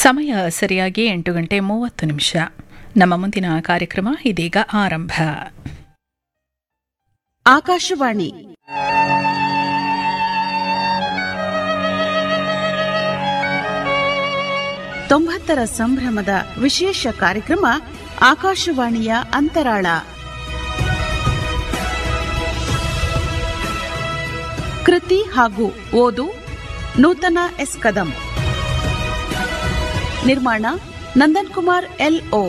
ಸಮಯ ಸರಿಯಾಗಿ ಎಂಟು ಗಂಟೆ ಮೂವತ್ತು ನಿಮಿಷ ನಮ್ಮ ಮುಂದಿನ ಕಾರ್ಯಕ್ರಮ ಇದೀಗ ಆರಂಭ ಆಕಾಶವಾಣಿ ತೊಂಬತ್ತರ ಸಂಭ್ರಮದ ವಿಶೇಷ ಕಾರ್ಯಕ್ರಮ ಆಕಾಶವಾಣಿಯ ಅಂತರಾಳ ಕೃತಿ ಹಾಗೂ ಓದು ನೂತನ ಎಸ್ ಕದಂ ನಿರ್ಮಾಣ ನಂದನ್ ಕುಮಾರ್ ಎಲ್ಒ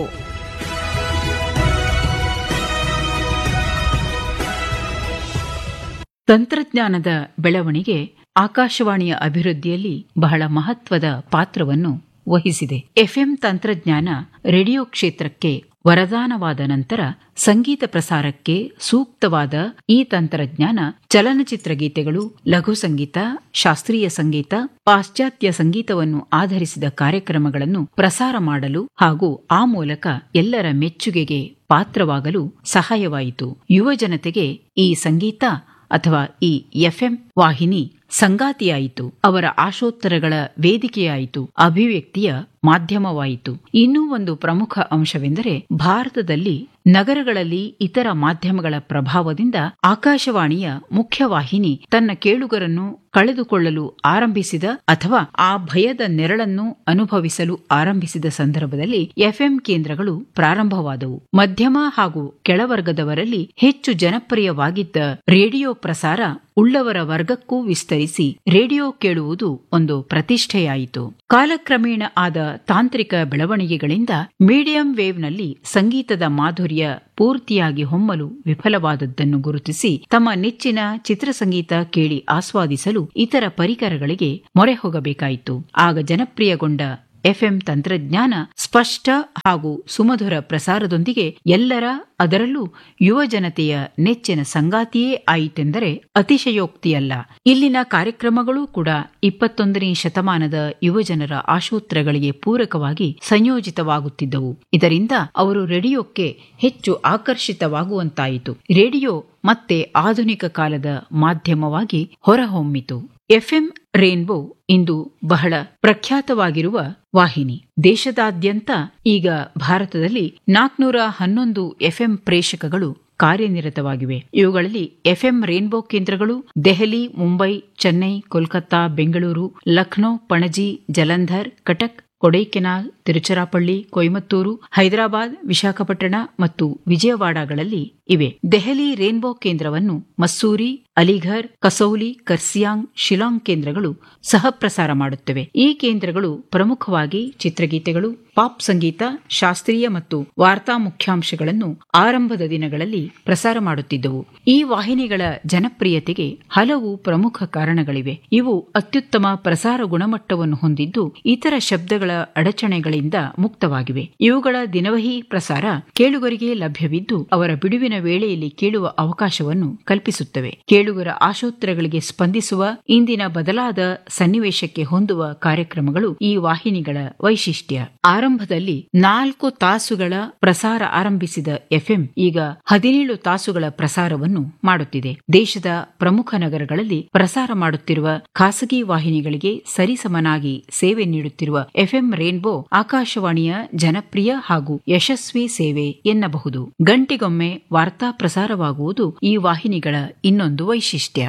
ತಂತ್ರಜ್ಞಾನದ ಬೆಳವಣಿಗೆ ಆಕಾಶವಾಣಿಯ ಅಭಿವೃದ್ಧಿಯಲ್ಲಿ ಬಹಳ ಮಹತ್ವದ ಪಾತ್ರವನ್ನು ವಹಿಸಿದೆ ಎಫ್ಎಂ ತಂತ್ರಜ್ಞಾನ ರೇಡಿಯೋ ಕ್ಷೇತ್ರಕ್ಕೆ ವರದಾನವಾದ ನಂತರ ಸಂಗೀತ ಪ್ರಸಾರಕ್ಕೆ ಸೂಕ್ತವಾದ ಈ ತಂತ್ರಜ್ಞಾನ ಚಲನಚಿತ್ರ ಗೀತೆಗಳು ಲಘು ಸಂಗೀತ ಶಾಸ್ತ್ರೀಯ ಸಂಗೀತ ಪಾಶ್ಚಾತ್ಯ ಸಂಗೀತವನ್ನು ಆಧರಿಸಿದ ಕಾರ್ಯಕ್ರಮಗಳನ್ನು ಪ್ರಸಾರ ಮಾಡಲು ಹಾಗೂ ಆ ಮೂಲಕ ಎಲ್ಲರ ಮೆಚ್ಚುಗೆಗೆ ಪಾತ್ರವಾಗಲು ಸಹಾಯವಾಯಿತು ಯುವ ಜನತೆಗೆ ಈ ಸಂಗೀತ ಅಥವಾ ಈ ಎಫ್ಎಂ ವಾಹಿನಿ ಸಂಗಾತಿಯಾಯಿತು ಅವರ ಆಶೋತ್ತರಗಳ ವೇದಿಕೆಯಾಯಿತು ಅಭಿವ್ಯಕ್ತಿಯ ಮಾಧ್ಯಮವಾಯಿತು ಇನ್ನೂ ಒಂದು ಪ್ರಮುಖ ಅಂಶವೆಂದರೆ ಭಾರತದಲ್ಲಿ ನಗರಗಳಲ್ಲಿ ಇತರ ಮಾಧ್ಯಮಗಳ ಪ್ರಭಾವದಿಂದ ಆಕಾಶವಾಣಿಯ ಮುಖ್ಯವಾಹಿನಿ ತನ್ನ ಕೇಳುಗರನ್ನು ಕಳೆದುಕೊಳ್ಳಲು ಆರಂಭಿಸಿದ ಅಥವಾ ಆ ಭಯದ ನೆರಳನ್ನು ಅನುಭವಿಸಲು ಆರಂಭಿಸಿದ ಸಂದರ್ಭದಲ್ಲಿ ಎಫ್ಎಂ ಕೇಂದ್ರಗಳು ಪ್ರಾರಂಭವಾದವು ಮಧ್ಯಮ ಹಾಗೂ ಕೆಳವರ್ಗದವರಲ್ಲಿ ಹೆಚ್ಚು ಜನಪ್ರಿಯವಾಗಿದ್ದ ರೇಡಿಯೋ ಪ್ರಸಾರ ಉಳ್ಳವರ ವರ್ಗಕ್ಕೂ ವಿಸ್ತರಿಸಿ ರೇಡಿಯೋ ಕೇಳುವುದು ಒಂದು ಪ್ರತಿಷ್ಠೆಯಾಯಿತು ಕಾಲಕ್ರಮೇಣ ಆದ ತಾಂತ್ರಿಕ ಬೆಳವಣಿಗೆಗಳಿಂದ ಮೀಡಿಯಂ ವೇವ್ನಲ್ಲಿ ಸಂಗೀತದ ಮಾಧುರ್ಯ ಪೂರ್ತಿಯಾಗಿ ಹೊಮ್ಮಲು ವಿಫಲವಾದದ್ದನ್ನು ಗುರುತಿಸಿ ತಮ್ಮ ನೆಚ್ಚಿನ ಚಿತ್ರಸಂಗೀತ ಕೇಳಿ ಆಸ್ವಾದಿಸಲು ಇತರ ಪರಿಕರಗಳಿಗೆ ಮೊರೆ ಹೋಗಬೇಕಾಯಿತು ಆಗ ಜನಪ್ರಿಯಗೊಂಡ ಎಫ್ಎಂ ತಂತ್ರಜ್ಞಾನ ಸ್ಪಷ್ಟ ಹಾಗೂ ಸುಮಧುರ ಪ್ರಸಾರದೊಂದಿಗೆ ಎಲ್ಲರ ಅದರಲ್ಲೂ ಯುವ ಜನತೆಯ ನೆಚ್ಚಿನ ಸಂಗಾತಿಯೇ ಆಯಿತೆಂದರೆ ಅತಿಶಯೋಕ್ತಿಯಲ್ಲ ಇಲ್ಲಿನ ಕಾರ್ಯಕ್ರಮಗಳೂ ಕೂಡ ಇಪ್ಪತ್ತೊಂದನೇ ಶತಮಾನದ ಯುವಜನರ ಆಶೋತ್ತರಗಳಿಗೆ ಪೂರಕವಾಗಿ ಸಂಯೋಜಿತವಾಗುತ್ತಿದ್ದವು ಇದರಿಂದ ಅವರು ರೇಡಿಯೋಕ್ಕೆ ಹೆಚ್ಚು ಆಕರ್ಷಿತವಾಗುವಂತಾಯಿತು ರೇಡಿಯೋ ಮತ್ತೆ ಆಧುನಿಕ ಕಾಲದ ಮಾಧ್ಯಮವಾಗಿ ಹೊರಹೊಮ್ಮಿತು ಎಫ್ಎಂ ರೇನ್ಬೋ ಇಂದು ಬಹಳ ಪ್ರಖ್ಯಾತವಾಗಿರುವ ವಾಹಿನಿ ದೇಶದಾದ್ಯಂತ ಈಗ ಭಾರತದಲ್ಲಿ ನಾಲ್ಕನೂರ ಹನ್ನೊಂದು ಎಫ್ಎಂ ಪ್ರೇಷಕಗಳು ಕಾರ್ಯನಿರತವಾಗಿವೆ ಇವುಗಳಲ್ಲಿ ಎಫ್ಎಂ ರೇನ್ಬೋ ಕೇಂದ್ರಗಳು ದೆಹಲಿ ಮುಂಬೈ ಚೆನ್ನೈ ಕೋಲ್ಕತ್ತಾ ಬೆಂಗಳೂರು ಲಖನೌ ಪಣಜಿ ಜಲಂಧರ್ ಕಟಕ್ ಕೊಡೈಕೆನಾಲ್ ತಿರುಚರಾಪಳ್ಳಿ ಕೊಯಮತ್ತೂರು ಹೈದರಾಬಾದ್ ವಿಶಾಖಪಟ್ಟಣ ಮತ್ತು ವಿಜಯವಾಡಗಳಲ್ಲಿ ಇವೆ ದೆಹಲಿ ರೇನ್ಬೋ ಕೇಂದ್ರವನ್ನು ಮಸ್ಸೂರಿ ಅಲಿಘರ್ ಕಸೌಲಿ ಕರ್ಸಿಯಾಂಗ್ ಶಿಲಾಂಗ್ ಕೇಂದ್ರಗಳು ಸಹ ಪ್ರಸಾರ ಮಾಡುತ್ತವೆ ಈ ಕೇಂದ್ರಗಳು ಪ್ರಮುಖವಾಗಿ ಚಿತ್ರಗೀತೆಗಳು ಪಾಪ್ ಸಂಗೀತ ಶಾಸ್ತ್ರೀಯ ಮತ್ತು ವಾರ್ತಾ ಮುಖ್ಯಾಂಶಗಳನ್ನು ಆರಂಭದ ದಿನಗಳಲ್ಲಿ ಪ್ರಸಾರ ಮಾಡುತ್ತಿದ್ದವು ಈ ವಾಹಿನಿಗಳ ಜನಪ್ರಿಯತೆಗೆ ಹಲವು ಪ್ರಮುಖ ಕಾರಣಗಳಿವೆ ಇವು ಅತ್ಯುತ್ತಮ ಪ್ರಸಾರ ಗುಣಮಟ್ಟವನ್ನು ಹೊಂದಿದ್ದು ಇತರ ಶಬ್ದಗಳ ಅಡಚಣೆಗಳಿಂದ ಮುಕ್ತವಾಗಿವೆ ಇವುಗಳ ದಿನವಹಿ ಪ್ರಸಾರ ಕೇಳುಗರಿಗೆ ಲಭ್ಯವಿದ್ದು ಅವರ ಬಿಡುವಿನ ವೇಳೆಯಲ್ಲಿ ಕೇಳುವ ಅವಕಾಶವನ್ನು ಕಲ್ಪಿಸುತ್ತವೆ ಕೇಳುಗರ ಆಶೋತ್ತರಗಳಿಗೆ ಸ್ಪಂದಿಸುವ ಇಂದಿನ ಬದಲಾದ ಸನ್ನಿವೇಶಕ್ಕೆ ಹೊಂದುವ ಕಾರ್ಯಕ್ರಮಗಳು ಈ ವಾಹಿನಿಗಳ ವೈಶಿಷ್ಟ್ಯ ಆರಂಭದಲ್ಲಿ ನಾಲ್ಕು ತಾಸುಗಳ ಪ್ರಸಾರ ಆರಂಭಿಸಿದ ಎಫ್ಎಂ ಈಗ ಹದಿನೇಳು ತಾಸುಗಳ ಪ್ರಸಾರವನ್ನು ಮಾಡುತ್ತಿದೆ ದೇಶದ ಪ್ರಮುಖ ನಗರಗಳಲ್ಲಿ ಪ್ರಸಾರ ಮಾಡುತ್ತಿರುವ ಖಾಸಗಿ ವಾಹಿನಿಗಳಿಗೆ ಸರಿಸಮನಾಗಿ ಸೇವೆ ನೀಡುತ್ತಿರುವ ಎಫ್ಎಂ ರೇನ್ಬೋ ಆಕಾಶವಾಣಿಯ ಜನಪ್ರಿಯ ಹಾಗೂ ಯಶಸ್ವಿ ಸೇವೆ ಎನ್ನಬಹುದು ಗಂಟೆಗೊಮ್ಮೆ ವಾರ್ತಾ ಪ್ರಸಾರವಾಗುವುದು ಈ ವಾಹಿನಿಗಳ ಇನ್ನೊಂದು ವೈಶಿಷ್ಟ್ಯ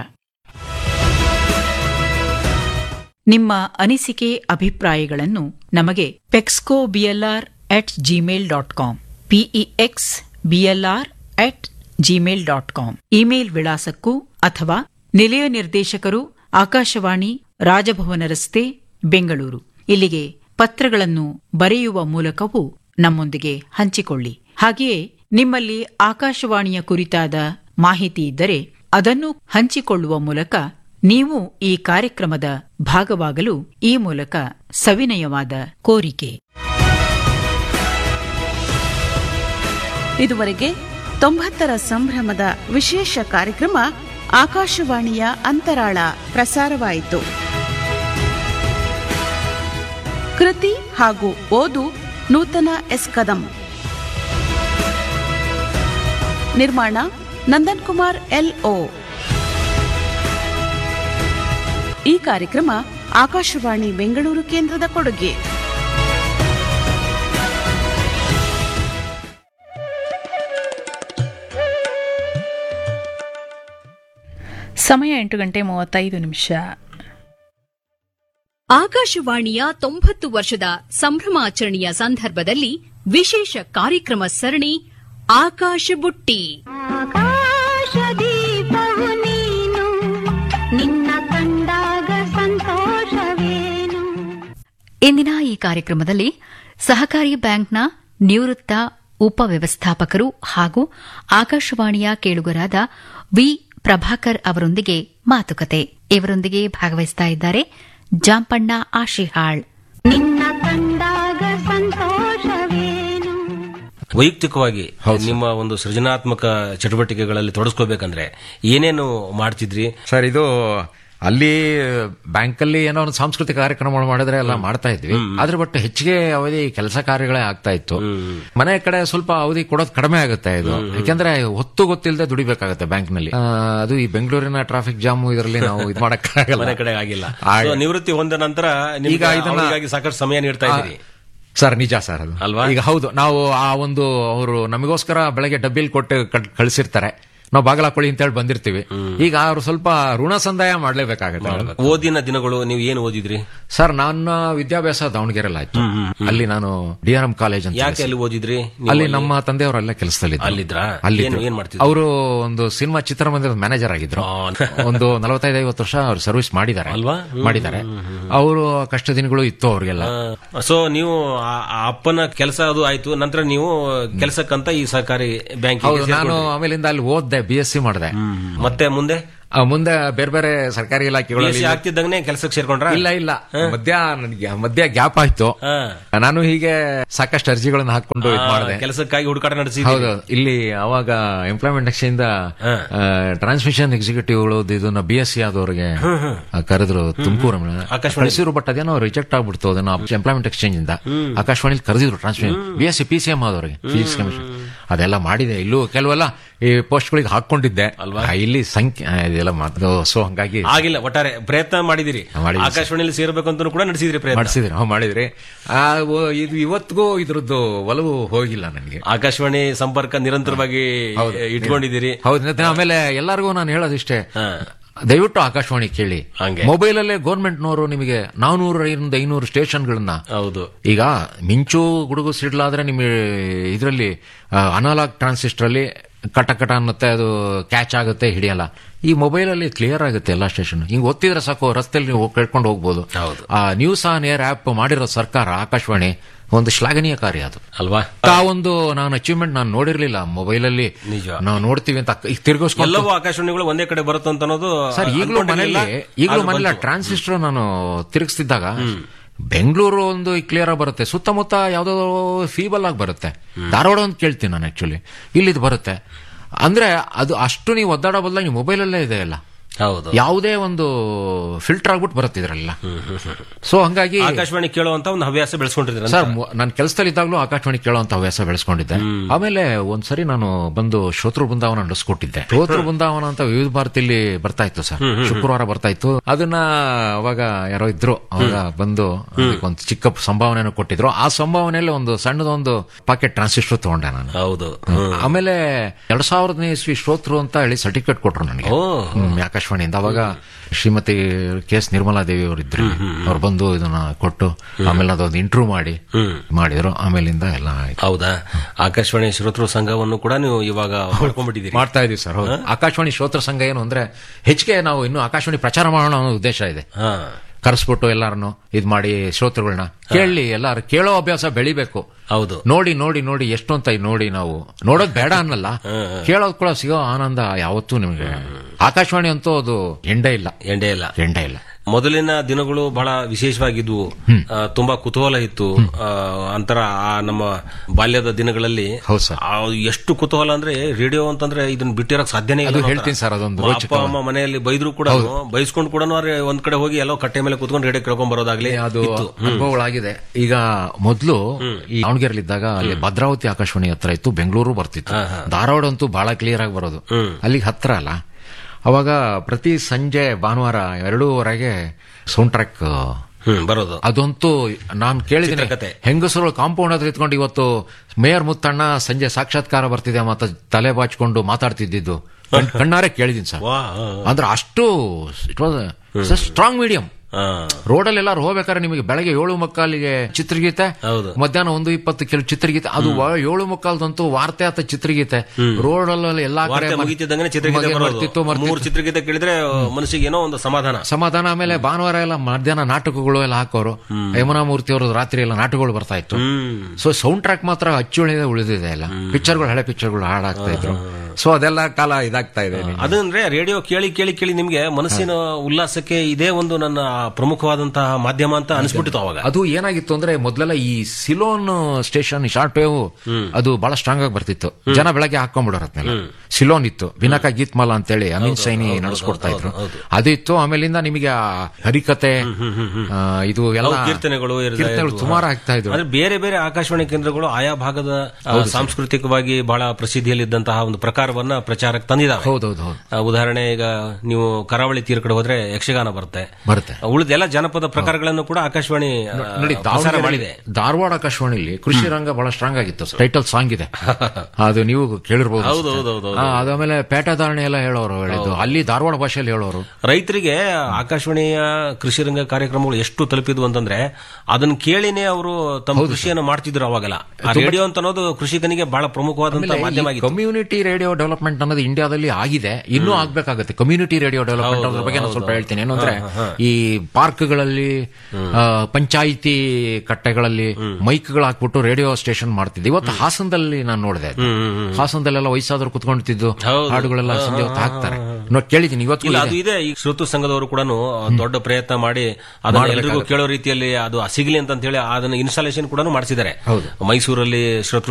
ನಿಮ್ಮ ಅನಿಸಿಕೆ ಅಭಿಪ್ರಾಯಗಳನ್ನು ನಮಗೆ ಪೆಕ್ಸ್ಕೋ BLR at Gmail dot com PEX BLR at Gmail dot com email ವಿಳಾಸಕ್ಕೂ ಅಥವಾ ನಿಲಯ ನಿರ್ದೇಶಕರು ಆಕಾಶವಾಣಿ ರಾಜಭವನ ರಸ್ತೆ ಬೆಂಗಳೂರು ಇಲ್ಲಿಗೆ ಪತ್ರಗಳನ್ನು ಬರೆಯುವ ಮೂಲಕವೂ ನಮ್ಮೊಂದಿಗೆ ಹಂಚಿಕೊಳ್ಳಿ ಹಾಗೆಯೇ ನಿಮ್ಮಲ್ಲಿ ಆಕಾಶವಾಣಿಯ ಕುರಿತಾದ ಮಾಹಿತಿ ಇದ್ದರೆ ಅದನ್ನು ಹಂಚಿಕೊಳ್ಳುವ ಮೂಲಕ ನೀವು ಈ ಕಾರ್ಯಕ್ರಮದ ಭಾಗವಾಗಲು ಈ ಮೂಲಕ ಸವಿನಯವಾದ ಕೋರಿಕೆ ಇದುವರೆಗೆ ತೊಂಬತ್ತರ ಸಂಭ್ರಮದ ವಿಶೇಷ ಕಾರ್ಯಕ್ರಮ ಆಕಾಶವಾಣಿಯ ಅಂತರಾಳ ಪ್ರಸಾರವಾಯಿತು ಕೃತಿ ಹಾಗೂ ಓದು ನೂತನ ಎಸ್ ಕದಂ ನಿರ್ಮಾಣ ನಂದನ್ ಕುಮಾರ್ ಎಲ್ಒ ಈ ಕಾರ್ಯಕ್ರಮ ಆಕಾಶವಾಣಿ ಬೆಂಗಳೂರು ಕೇಂದ್ರದ ಕೊಡುಗೆ ಸಮಯ ಎಂಟು ಗಂಟೆ ಮೂವತ್ತೈದು ನಿಮಿಷ ಆಕಾಶವಾಣಿಯ ತೊಂಬತ್ತು ವರ್ಷದ ಸಂಭ್ರಮಾಚರಣೆಯ ಸಂದರ್ಭದಲ್ಲಿ ವಿಶೇಷ ಕಾರ್ಯಕ್ರಮ ಸರಣಿ ಆಕಾಶ ಬುಟ್ಟಿ ಆಕಾಶದೀಪವು ನೀನು ನಿನ್ನ ಕಂಡಾಗ ಸಂತೋಷವೇನು ಇಂದಿನ ಈ ಕಾರ್ಯಕ್ರಮದಲ್ಲಿ ಸಹಕಾರಿ ಬ್ಯಾಂಕ್ನ ನಿವೃತ್ತ ಉಪವ್ಯವಸ್ಥಾಪಕರು ಹಾಗೂ ಆಕಾಶವಾಣಿಯ ಕೇಳುಗರಾದ ವಿ ಪ್ರಭಾಕರ್ ಅವರೊಂದಿಗೆ ಮಾತುಕತೆ ಇವರೊಂದಿಗೆ ಭಾಗವಹಿಸ್ತಾ ಇದ್ದಾರೆ ಜಾಂಪಣ್ಣ ಆಶಿಹಾಳ್ ನಿನ್ನ ಕಂಡಾಗ ಸಂತೋಷವೇನು ವೈಯಕ್ತಿಕವಾಗಿ ನಿಮ್ಮ ಒಂದು ಸೃಜನಾತ್ಮಕ ಚಟುವಟಿಕೆಗಳಲ್ಲಿ ತೊಡಸ್ಕೋಬೇಕಂದ್ರೆ ಏನೇನು ಮಾಡ್ತಿದ್ರಿ ಸರ್ ಇದು ಅಲ್ಲಿ ಬ್ಯಾಂಕಲ್ಲಿ ಏನೋ ಒಂದು ಸಾಂಸ್ಕೃತಿಕ ಕಾರ್ಯಕ್ರಮಗಳು ಮಾಡಿದ್ರೆ ಎಲ್ಲ ಮಾಡ್ತಾ ಇದ್ವಿ ಅದ್ರ ಬಟ್ ಹೆಚ್ಚಿಗೆ ಅವಧಿ ಕೆಲಸ ಕಾರ್ಯಗಳೇ ಆಗ್ತಾ ಇತ್ತು ಮನೆ ಕಡೆ ಸ್ವಲ್ಪ ಅವಧಿ ಕೊಡೋದು ಕಡಿಮೆ ಆಗುತ್ತೆ ಇದು ಯಾಕೆಂದ್ರೆ ಹೊತ್ತು ಗೊತ್ತಿಲ್ಲದೆ ದುಡಿಬೇಕಾಗುತ್ತೆ ಬ್ಯಾಂಕ್ನಲ್ಲಿ ಆ, ಅದು ಈ ಬೆಂಗಳೂರಿನ ಟ್ರಾಫಿಕ್ ಜಾಮ್ ಇದರಲ್ಲಿ ನಾವು ಇದು ಮನೆ ಮಾಡಕ್ಕಾಗಲ್ಲ ಕಡೆ ಆಗಿಲ್ಲ ಆಗ- So, ನಿವೃತ್ತಿ ಹೊಂದ ನಂತರ ಈಗ ಇದನ್ನ- ಇದಕ್ಕಾಗಿ ಸಾಕಷ್ಟು ಸಮಯ ನೀಡ್ತಾ ಇದ್ದೀರಿ ಸರ್ ನಿಜ ಸರ್ ಅದು ಅಲ್ವಾ? ಈಗ ಹೌದು ನಾವು ಆ ಒಂದು ಅವರು ನಮಗೋಸ್ಕರ ಬೆಳಗ್ಗೆ ಡಬ್ಬಿಲ್ ಕೊಟ್ಟು ಕಳ್- ಕಳ್ಸಿರ್ತಾರೆ ನಾವು ಬಾಗಿಲ ಹಾಕೊಳ್ಳಿ ಅಂತ ಹೇಳಿ ಬಂದಿರ್ತೀವಿ ಈಗ ಅವರು ಸ್ವಲ್ಪ ಋಣ ಸಂದಾಯ ಮಾಡ್ಲೇಬೇಕಾಗತ್ತೆ ಓದಿನ ದಿನಗಳು ನೀವು ಏನು ಓದಿದ್ರಿ ಸರ್ ನನ್ನ ವಿದ್ಯಾಭ್ಯಾಸ ದಾವಣಗೆರೆಲ್ಲ ಆಯ್ತು ಅಲ್ಲಿ ನಾನು ಡಿ ಆರ್ ಎಂ ಕಾಲೇಜ್ ಅಂತ ಯಾಕೆ ಅಲ್ಲಿ ಓದಿದ್ರಿ ನೀವು ಅಲ್ಲಿ ನಮ್ಮ ತಂದೆಯವರು ಅಲ್ಲೇ ಕೆಲಸದಲ್ಲಿ ಅಲ್ಲಿದ್ರಾ? ಏನ್- ಏನ್ ಮಾಡ್ತಿದ್ರು? ಅವರು ಒಂದು ಸಿನಿಮಾ ಚಿತ್ರಮಂದಿರದ ಮ್ಯಾನೇಜರ್ ಆಗಿದ್ರು ಒಂದು ನಲವತ್ತೈದು ಐವತ್ತು ವರ್ಷ ಅವ್ರು ಸರ್ವಿಸ್ ಮಾಡಿದ್ದಾರೆ ಅಲ್ವಾ? ಮಾಡಿದ್ದಾರೆ ಅವರು ಕಷ್ಟ ದಿನಗಳು ಇತ್ತು ಅವ್ರಿಗೆಲ್ಲ ಸೊ ನೀವು ಆ- ಆ ಅಪ್ಪನ ಕೆಲಸ ಅದು ಆಯ್ತು ನಂತರ ನೀವು ಕೆಲಸಕ್ಕಂತ ಈ ಸಹಕಾರಿ ಬ್ಯಾಂಕ್ ಹೌದು ನಾನು ಆಮೇಲಿಂದ ಅಲ್ಲಿ ಓದ್ದೆ ಬಿ ಎಸ್ ಸಿ ಮಾಡಿದೆ ಮತ್ತೆ ಮುಂದೆ ಆ, ಮುಂದೆ ಬೇರೆ ಬೇರೆ ಸರ್ಕಾರಿ ಇಲಾಖೆಗಳಲ್ಲಿ PSC ಆಗ್ತಿದ್ದಂಗೆ ಕೆಲಸಕ್ಕೆ ಸೇರ್ಕೊಂಡ್ರ ಇಲ್ಲ ಇಲ್ಲ ಮಧ್ಯ ನನಗೆ ಮಧ್ಯ ಗ್ಯಾಪ್ ಆಯ್ತು ನಾನು ಹೀಗೆ ಸಾಕಷ್ಟು ಅರ್ಜಿಗಳನ್ನ ಹಾಕೊಂಡು ಇದು ಮಾಡಿದೆ ಕೆಲಸಕ್ಕಾಗಿ ಹುಡುಕಾಟ ನಡೆಸಿ ಹೌದು ಇಲ್ಲಿ ಅವಾಗ ಎಂಪ್ಲಾಯ್ಮೆಂಟ್ ಇಂದ ಟ್ರಾನ್ಸ್ಮಿಷನ್ ಎಕ್ಸಿಕ್ಯೂಟಿವ್ಗಳು ಇದನ್ನ ಬಿ ಎಸ್ ಸಿ ಆದವ್ರಿಗೆ ಆ, ಕರೆದ್ರು ತುಮಕೂರು ಕಳಿಸಿದ್ರು ಬಟ್ ಅದೇನೋ ರಿಜೆಕ್ಟ್ ಆಗ್ಬಿಡ್ತು ಅದನ್ನ ಎಂಪ್ಲಾಯ್ಮೆಂಟ್ ಎಕ್ಸ್ಚೇಂಜ್ ಇಂದ ಆಕಾಶವಾಣಿಲಿ ಕರೆದಿದ್ರು transmission B S C P C M ಆದವ್ರಿಗೆ ಫಿಸಿಕ್ಸ್ ಕೆಮಿಸ್ಟ್ರಿ ಅದೆಲ್ಲ ಮಾಡಿದೆ ಇಲ್ಲೂ ಕೆಲವೆಲ್ಲ ಈ ಪೋಸ್ಟ್ಗಳಿಗೆ ಹಾಕೊಂಡಿದ್ದೆ ಆ, ಇಲ್ಲಿ ಸಂಖ್ಯೆ ಆ, ಇದೆಲ್ಲ ಮಾತು ಸೊ ಹಂಗಾಗಿ ಆಗಿಲ್ಲ ಒಟ್ಟಾರೆ ಪ್ರಯತ್ನ ಮಾಡಿದಿರಿ ಮಾಡಿದ್ದೀನಿ. ಆಕಾಶವಾಣಿಯಲ್ಲಿ ಸೇರ್ಬೇಕು ಅಂತ ಕೂಡ ನಡೆಸಿದ್ರಿ ಪ್ರಯತ್ನ ಮಾಡಿಸಿದ್ರಿ ನಾವು ಮಾಡಿದ್ರಿ ಆ, ಓ, ಇದು ಇವತ್ತಿಗೂ ಇದ್ರದ್ದು ಒಲವು ಹೋಗಿಲ್ಲ ನನಗೆ ಆಕಾಶವಾಣಿ ಸಂಪರ್ಕ ನಿರಂತರವಾಗಿ ಇಟ್ಕೊಂಡಿದ್ದೀರಿ ಹೌದು ಮತ್ತೆ ಆಮೇಲೆ ಎಲ್ಲರಿಗೂ ನಾನು ಹೇಳೋದಿಷ್ಟೇ ದಯವಿಟ್ಟು ಆಕಾಶವಾಣಿ ಕೇಳಿ ಹಂಗೆ. ಮೊಬೈಲ್ ಅಲ್ಲೇ ಗೌರ್ಮೆಂಟ್ ನಿಮಗೆ ನಾನೂರರಿಂದ ಐನೂರು ಸ್ಟೇಷನ್ಗಳನ್ನ ಹೌದು ಈಗ ಮಿಂಚು ಗುಡುಗು ಸಿಡ್ಲಾದ್ರೆ ನಿಮಗೆ ಇದರಲ್ಲಿ ಅನಾಲಾಗ್ ಟ್ರಾನ್ಸಿಸ್ಟರ್ ಅಲ್ಲಿ ಕಟ ಕಟ ಅನ್ನತ್ತೆ ಅದು ಕ್ಯಾಚ್ ಆಗುತ್ತೆ ಹಿಡಿಯಲ್ಲ ಈ ಮೊಬೈಲ್ ಅಲ್ಲಿ ಕ್ಲಿಯರ್ ಆಗುತ್ತೆ ಎಲ್ಲಾ ಸ್ಟೇಷನ್ ಹಿಂಗ್ ಒತ್ತಿದ್ರೆ ಸಾಕು ರಸ್ತೆಯಲ್ಲಿ ನೀವು ಹೋಗ್ ಕೇಳ್ಕೊಂಡು ಹೋಗ್ಬೋದು ಹೌದು. ಆ ನ್ಯೂಸ್ ಆನ್ ಏರ್ ಆಪ್ ಮಾಡಿರೋ ಸರ್ಕಾರ ಆಕಾಶವಾಣಿ ಒಂದು ಶ್ಲಾಘನೀಯ ಕಾರ್ಯ ಅದು ಅಲ್ವಾ ಆ ಒಂದು ನಾನು ಅಚೀವ್ಮೆಂಟ್ ನಾನು ನೋಡಿರ್ಲಿಲ್ಲ ಮೊಬೈಲ್ ಅಲ್ಲಿ ನಿಜ. ನಾವು ನೋಡ್ತೀವಿ ಅಂತ ಈಗ ತಿರ್ಗಿಸ್ಕೊಂಡು ಎಲ್ಲವೂ ಆಕಾಶವಾಣಿಗಳು ಒಂದೇ ಕಡೆ ಬರುತ್ತಂತ ಅನ್ನೋದು ಸರ್ ಈಗಲೂ ಅನ್ಕೊಂಡಿರ್ಲಿಲ್ಲ. ಮನೇಲಿ ಈಗಲೂ ಅದು ಮನೇಲಿ ಬಂತು. ಟ್ರಾನ್ಸಿಸ್ಟರ್ ನಾನು ತಿರುಗಿಸ್ತಿದ್ದಾಗ ಬೆಂಗಳೂರು ಒಂದು ಕ್ಲಿಯರ್ ಆಗಿ ಬರುತ್ತೆ ಸುತ್ತಮುತ್ತ ಯಾವ್ದೋ ಫೀಬಲ್ ಆಗಿ ಬರುತ್ತೆ ಧಾರವಾಡ ಅಂತ ಕೇಳ್ತೀನಿ ನಾನು ಆಕ್ಚುಲಿ ಇಲ್ಲಿದು ಬರುತ್ತೆ ಅಂದ್ರೆ ಅದು ಅಷ್ಟು ನೀವು ಒದ್ದಾಡೋ ಬದಲಾಗಿ ನೀವು ಮೊಬೈಲಲ್ಲೇ ಇದೆ ಅಲ್ಲ ಹೌದು ಯಾವುದೇ ಒಂದು ಫಿಲ್ಟರ್ ಆಗ್ಬಿಟ್ಟು ಬರುತ್ತೆ ಇದ್ರಲ್ಲ ಸೊ ಹಂಗಾಗಿ ಆಕಾಶವಾಣಿ ಕೇಳುವಂತ ಒಂದು ಹವ್ಯಾಸ ಬೆಳೆಸ್ಕೊಂಡಿದ್ರೆ ಸರ್ ನಾನು ಕೆಲಸದಲ್ಲಿ ಇದ್ದಾಗಲೂ ಆಕಾಶವಾಣಿ ಕೇಳುವಂತ ಹವ್ಯಾಸ ಬೆಳೆಸ್ಕೊಂಡಿದ್ದೆ ಆಮೇಲೆ ಒಂದ್ಸರಿ ನಾನು ಬಂದು ಶ್ರೋತೃ ಬೃಂದಾವನ ನಡೆಸ್ಕೊಟ್ಟಿದ್ದೆ ಶ್ರೋತೃ ಬೃಂದಾವನ ಅಂತ ವಿವಿಧ ಭಾರತಿಯಲ್ಲಿ ಬರ್ತಾ ಇತ್ತು ಸರ್ ಶುಕ್ರವಾರ ಬರ್ತಾ ಇತ್ತು ಅದನ್ನ ಅವಾಗ ಯಾರೋ ಇದ್ರು ಅವಾಗ ಬಂದು ಅದಕ್ಕೆ ಒಂದು ಚಿಕ್ಕ ಸಂಭಾವನೆಯನ್ನು ಕೊಟ್ಟಿದ್ರು ಆ ಸಂಭಾವನೆಯಲ್ಲಿ ಒಂದು ಸಣ್ಣದೊಂದು ಪಾಕೆಟ್ ಟ್ರಾನ್ಸಿಸ್ಟರ್ ತಗೊಂಡೆ ನಾನು ಹೌದು ಆಮೇಲೆ ಎರಡ್ ಸಾವಿರದನೇ ಇಸ್ವಿ ಶ್ರೋತೃ ಅಂತ ಹೇಳಿ ಸರ್ಟಿಫಿಕೇಟ್ ಕೊಟ್ರು ನನಗೆ ಓ. ಹ್ಮ್, ಆಕಾಶವಾಣಿಯಿಂದ ಅವಾಗ ಶ್ರೀಮತಿ ಕೆ ಎಸ್ ನಿರ್ಮಲಾ ದೇವಿ ಅವರು ಇದ್ರು ಅವ್ರು ಬಂದು ಇದನ್ನ ಕೊಟ್ಟು ಆಮೇಲೆ ಅದೊಂದು ಇಂಟ್ರೂ ಮಾಡಿ ಮಾಡಿದ್ರು ಆಮೇಲಿಂದ ಎಲ್ಲ ಆಯ್ತು ಹೌದಾ ಆಕಾಶವಾಣಿ ಶ್ರೋತೃ ಸಂಘವನ್ನು ಕೂಡ ನೀವು ಇವಾಗ ಮಾಡ್ಕೊಂಡ್ಬಿಟ್ಟಿದ್ದೀರಿ ಮಾಡ್ತಾ ಇದೀವಿ ಸರ್ ಹೌದು ಆಕಾಶವಾಣಿ ಶ್ರೋತ್ರ ಸಂಘ ಏನು ಅಂದ್ರೆ ಹೆಚ್ಚಿಗೆ ನಾವು ಇನ್ನು ಆಕಾಶವಾಣಿ ಪ್ರಚಾರ ಮಾಡೋಣ ಅನ್ನೋ ಉದ್ದೇಶ ಇದೆ ಹಾ ಕರೆಸ್ಬಿಟ್ಟು ಎಲ್ಲಾರನ್ನು ಇದ್ ಮಾಡಿ ಶ್ರೋತೃಗಳನ್ನ ಕೇಳಿ ಎಲ್ಲಾರು ಕೇಳೋ ಅಭ್ಯಾಸ ಬೆಳಿಬೇಕು ಹೌದು ನೋಡಿ ನೋಡಿ ನೋಡಿ ಎಷ್ಟು ಅಂತ ನೋಡಿ ನಾವು ನೋಡೋದ್ ಬೇಡ ಅನ್ನಲ್ಲ ಕೇಳೋದ್ ಕೂಡ ಸಿಗೋ ಆನಂದ ಯಾವತ್ತೂ ನಿಮ್ಗೆ ಆಕಾಶವಾಣಿ ಅಂತೂ ಅದು ಎಂಡೇ ಇಲ್ಲ ಎಂಡೇ ಇಲ್ಲ ಎಂಡೇ ಇಲ್ಲ ಮೊದಲಿನ ದಿನಗಳು ಬಹಳ ವಿಶೇಷವಾಗಿದ್ವು ಆ, ತುಂಬಾ ಕುತೂಹಲ ಇತ್ತು ಆ, ಅಂತರ ಆ ನಮ್ಮ ಬಾಲ್ಯದ ದಿನಗಳಲ್ಲಿ ಹೌದು ಸರ್. ಆ, ಎಷ್ಟು ಕುತೂಹಲ ಅಂದ್ರೆ ರೇಡಿಯೋ ಅಂತಂದ್ರೆ ಇದನ್ನ ಬಿಟ್ಟಿರಕ್ ಸಾಧ್ಯನೇ ಇಲ್ಲ ಅದು ಅನ್ನೋ ಥರ. ಹೇಳ್ತೀನಿ ಸರ್, ಅದೊಂದು ಅಪ್ಪ ರೋಚಕ ಅಮ್ಮ ಮನೆಯಲ್ಲಿ ಬೈದ್ರು ಕೂಡ ಬೈಸ್ಕೊಂಡು ಕೂಡ ಒಂದ್ ಕಡೆ ಹೋಗಿ ಎಲ್ಲೋ ಕಟ್ಟೆ ಮೇಲೆ ಕುತ್ಕೊಂಡು ರೇಡಿಯೋ ಕೇಳ್ಕೊಂಡ್ ಬರೋದಾಗ್ಲಿ ಅದು ಇತ್ತು ಅನುಭವಗಳಾಗಿದೆ ಈಗ ಮೊದಲು ಈ ದಾವಣಗೆರೆಲಿದ್ದಾಗ ಅಲ್ಲಿ ಭದ್ರಾವತಿ ಆಕಾಶವಾಣಿ ಹತ್ರ ಇತ್ತು ಬೆಂಗಳೂರು ಬರ್ತಿತ್ತು ಧಾರವಾಡ ಅಂತೂ ಬಹಳ ಕ್ಲಿಯರ್ ಆಗಿ ಬರೋದು ಅಲ್ಲಿಗೆ ಹತ್ರ ಅಲ್ಲ ಅವಾಗ ಪ್ರತಿ ಸಂಜೆ ಭಾನುವಾರ ಎರಡೂವರೆಗೆ ಸೌಂಡ್ ಟ್ರ್ಯಾಕ್ ಹ್ಮ್ ಬರೋದು ಅದಂತೂ ನಾನು ಕೇಳಿದ್ದೀನಿ ಚಿತ್ರಕಥೆ. ಹೆಂಗಸರು ಕಾಂಪೌಂಡ್ ಹತ್ರ ಇತ್ಕೊಂಡು ಇವತ್ತು ಮೇಯರ್ ಮುತ್ತಣ್ಣ ಸಂಜೆ ಸಾಕ್ಷಾತ್ಕಾರ ಬರ್ತಿದೆ ಮತ್ತೆ ತಲೆ ಬಾಚ್ಕೊಂಡು ಮಾತಾಡ್ತಿದ್ದಿದ್ದು ಕಣ್- ಕಣ್ಣಾರೆ ಕೇಳಿದೀನಿ ಸರ್ ವಾ ಅಂದ್ರೆ ಅಷ್ಟು ಇಟ್ ವಾಸ್ ಸ್ಟ್ರಾಂಗ್ ಮೀಡಿಯಂ ರೋಡಲ್ಲಿ ಎಲ್ಲಾರು ಹೋಗ್ಬೇಕಾದ್ರೆ ನಿಮಗೆ ಬೆಳಗ್ಗೆ ಏಳು ಮುಕ್ಕಾಲಿಗೆ ಚಿತ್ರಗೀತೆ ಹೌದು. ಮಧ್ಯಾಹ್ನ ಒಂದು ಇಪ್ಪತ್ತು ಕೆಲವು ಚಿತ್ರಗೀತೆ ಅದು ವ- ಏಳು ಮುಕ್ಕಾಲ್ದಂತೂ ವಾರ್ತೆ ಆತ ಚಿತ್ರಗೀತೆ ರೋಡಲ್ಲಿ ಎಲ್ಲಾ ಕಡೆ ವಾರ್ತೆ ಮರ್- ಮುಗಿತಿದ್ದಂಗೆ ಚಿತ್ರಗೀತೆ ಮರ್ತಿ- ಬರೋದು ಮರ್ತಿತ್ತು, ಮರ್ತಿತ್ತು. ಮೂರು ಚಿತ್ರಗೀತೆ ಕೇಳಿದ್ರೆ ಮನಸ್ಸಿಗೆ ಏನೋ ಒಂದು ಸಮಾಧಾನ ಸಮಾಧಾನ ಆಮೇಲೆ ಭಾನುವಾರ ಎಲ್ಲ ಮಧ್ಯಾಹ್ನ ನಾಟಕಗಳು ಎಲ್ಲ ಹಾಕೋರು ಯಮುನಾ ಮೂರ್ತಿ ಅವರು ರಾತ್ರಿ ಎಲ್ಲ ನಾಟಕಗಳು ಬರ್ತಾ ಇತ್ತು ಹ್ಮ್ ಸೊ ಸೌಂಡ್ ಟ್ರ್ಯಾಕ್ ಮಾತ್ರ ಅಚ್ಚುಳಿದೆ ಉಳಿದಿದೆ ಎಲ್ಲ ಪಿಕ್ಚರ್ಗಳು ಹಳೆ ಪಿಕ್ಚರ್ಗಳು ಹಾಡಾಗ್ತಾ ಇದ್ರು ಸೊ ಅದೆಲ್ಲ ಕಾಲ ಇದಾಗ್ತಾ ಇದೆ ಅದಂದ್ರೆ ರೇಡಿಯೋ ಕೇಳಿ ಕೇಳಿ ಕೇಳಿ ನಿಮ್ಗೆ ಮನಸ್ಸಿನ ಉಲ್ಲಾಸಕ್ಕೆ ಇದೇ ಒಂದು ನನ್ನ ಪ್ರಮುಖವಾದಂತಹ ಮಾಧ್ಯಮ ಅಂತ ಅನಿಸ್ಬಿಟ್ಟಿತ್ತು ಅವಾಗ ಅದು ಏನಾಗಿತ್ತು ಅಂದ್ರೆ ಮೊದ್ಲೆಲ್ಲ ಈ ಸಿಲೋನ್ ಸ್ಟೇಷನ್ ಶಾರ್ಟ್ ವೇವ್ ಅದು ಬಹಳ ಸ್ಟ್ರಾಂಗ್ ಆಗಿ ಬರ್ತಿತ್ತು ಜನ ಬೆಳಗ್ಗೆ ಹಾಕೊಂಡ್ಬಿಡೋರು ಅದ್ನೆಲ್ಲ ಸಿಲೋನ್ ಇತ್ತು ಬಿನಾಕ ಗೀತ್ಮಾಲ ಅಂತೇಳಿ ಅಮೀನ್ ಸೈನಿ ನಡೆಸ್ಕೊಡ್ತಾ ಇದ್ರು ಅದು ಇತ್ತು ಆಮೇಲಿಂದ ನಿಮಗೆ ಆ ಹರಿಕತೆ ಆ, ಇದು ಎಲ್ಲ ಅವು ಕೀರ್ತನೆಗಳು ಇರ್ತಾ ಕೀರ್ತನೆಗಳು ಇದ್ವು. ಸುಮಾರು ಆಗ್ತಾ ಇದ್ರು ಅಂದ್ರೆ ಬೇರೆ ಬೇರೆ ಆಕಾಶವಾಣಿ ಕೇಂದ್ರಗಳು ಆಯಾ ಭಾಗದ ಆ, ಸಾಂಸ್ಕೃತಿಕವಾಗಿ ಬಹಳ ಪ್ರಸಿದ್ಧಿಯಲ್ಲಿದ್ದಂತಹ ಒಂದು ಪ್ರಕಾರವನ್ನ ಪ್ರಚಾರಕ್ಕೆ ತಂದಿದ್ದಾವೆ ಹೌದೌದು ಹೌದು ಆ, ಉದಾಹರಣೆ ಈಗ ನೀವು ಕರಾವಳಿ ತೀರ ಕಡೆ ಹೋದ್ರೆ ಯಕ್ಷಗಾನ ಬರುತ್ತೆ ಬರುತ್ತೆ ಉಳಿದ ಎಲ್ಲ ಜನಪದ ಪ್ರಕಾರಗಳನ್ನು ಕೂಡ ಆಕಾಶವಾಣಿ ಆ, ನೋಡಿ ಪ್ರಸಾರ ದಾವಣಗೆರೆ ಮಾಡಿದೆ ಧಾರವಾಡ ಆಕಾಶವಾಣಿಲಿ ಕೃಷಿ ರಂಗ ಬಹಳ ಸ್ಟ್ರಾಂಗ್ ಆಗಿತ್ತು ಟೈಟಲ್ ಸಾಂಗ್ ಇದೆ ಅದು ನೀವು ಕೇಳಿರ್ಬೋದು ಹೌದು, ಅನ್ಸುತ್ತೆ. ಹೌದು, ಹೌದು, ಆ, ಅದಾದ್ಮೇಲೆ ಪೇಟಧಾರಣೆ ಎಲ್ಲ ಹೇಳೋರು ಹೇಳಿದ್ದು ಅಲ್ಲಿ ಧಾರವಾಡ ಭಾಷೆಯಲ್ಲಿ ಹೇಳೋರು ರೈತರಿಗೆ ಆಕಾಶವಾಣಿಯ ಕೃಷಿ ರಂಗ ಕಾರ್ಯಕ್ರಮಗಳು ಎಷ್ಟು ತಲುಪಿದ್ವು ಅಂತಂದ್ರೆ ಅದನ್ನ ಕೇಳಿನೇ ಅವರು ತಮ್ಮ ಕೃಷಿಯನ್ನು ಮಾಡ್ತಿದ್ರು ಅವಾಗೆಲ್ಲ ಆ ರೇಡಿಯೋ ಅಂತ ಅನ್ನೋದು ಕೃಷಿಕನಿಗೆ ಬಹಳ ಪ್ರಮುಖವಾದಂತಹ ಮಾಧ್ಯಮ ಆಗಿತ್ತು ಕಮ್ಯುನಿಟಿ ರೇಡಿಯೋ ಡೆವಲಪ್ಮೆಂಟ್ ಅನ್ನೋದು ಇಂಡಿಯಾದಲ್ಲಿ ಆಗಿದೆ ಇನ್ನೂ ಆಗ್ಬೇಕಾಗುತ್ತೆ ಕಮ್ಯುನಿಟಿ ರೇಡಿಯೋ ಡೆವಲಪ್ಮೆಂಟ್ ಅದ್ರ ಬಗ್ಗೆ ನಾನು ಸ್ವಲ್ಪ ಹೇಳ್ತೀನಿ ಏನಂದ್ರೆ ಈ ಪಾರ್ಕ್ಗಳಲ್ಲಿ ಪಂಚಾಯಿತಿ ಕಟ್ಟೆಗಳಲ್ಲಿ ಮೈಕ್ಗಳು ಹಾಕ್ಬಿಟ್ಟು ರೇಡಿಯೋ ಸ್ಟೇಷನ್ ಮಾಡ್ತಿದ್ದೆ ಇವತ್ತು ಹಾಸನದಲ್ಲಿ ನಾನು ನೋಡಿದೆ ಅದು. ಹಾಸನದಲ್ಲೆಲ್ಲ ವಯಸ್ಸಾದ್ರು ಕುತ್ಕೊಂಡ್ತಿದ್ದು ಹೌದು. ಹಾಡುಗಳೆಲ್ಲ ಸಂಜೆ ಹೊತ್ತು ಹಾಕ್ತಾರೆ ನೋಡಿ ಕೇಳಿದ್ದೀನಿ ಇವತ್ತು ಇಲ್ಲ ಅದು ಇದೆ ಈ ಶ್ರೋತೃ ಸಂಘದವರು ಕೂಡ ದೊಡ್ಡ ಪ್ರಯತ್ನ ಮಾಡಿ ಅದನ್ನ ಎಲ್ರಿಗೂ ಕೇಳೋ ರೀತಿಯಲ್ಲಿ ಅದು ಸಿಗಲಿ ಅಂತ ಹೇಳಿ ಅದನ್ನ ಇನ್ಸ್ಟಾಲೇಷನ್ ಕೂಡ ಮಾಡಿಸಿದ್ದಾರೆ ಮೈಸೂರಲ್ಲಿ ಶ್ರೋತೃ